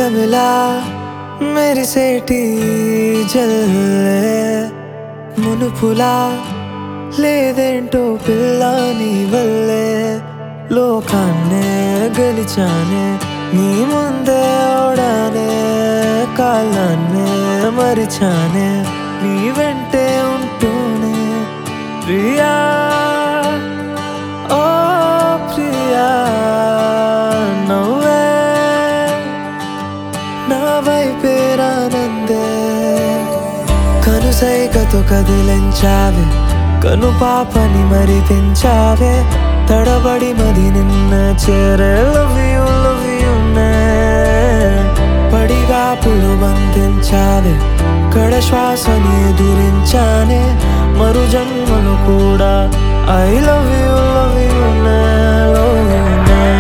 మిలమిలా మెరిసేటి జల్లే మునుపులా లేదేంటో పిల్ల నీ వల్లే లోకాన్నే గెలిచానే నీ ముందే ఓడానే కాలాన్నే మరిచానే నీ వెంటే ఉంటూనే ప్రియా ఓ ప్రియా నవ్వే నా వైపేరానందే కనుసైకతో కదిలించావే కను పాపని మరి పెంచావే తడబడి మది నిన్న చేరే లవ్ యూ లవ్ యూ పడిగా పులు బంధించావే కడ శ్వాసని ఎదురించానే మరు జన్మలు కూడా I love you love you love you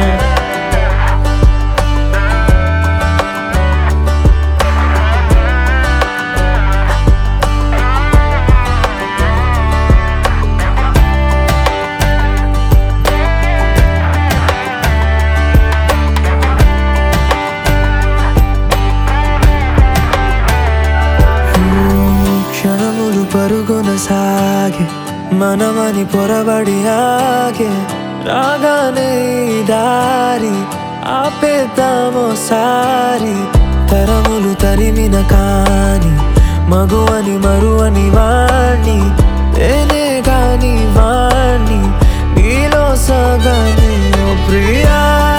క్షణములు పరుగున సాగే మనమని పొరబడి ఆగే రాగానే ఈ దారి ఆపేద్దామోసారి తరములు తరిమిన కాని మగువని మరువని వాణ్ణి నేనే గాని వాణ్ణి నీలో సగని ఓ ప్రియా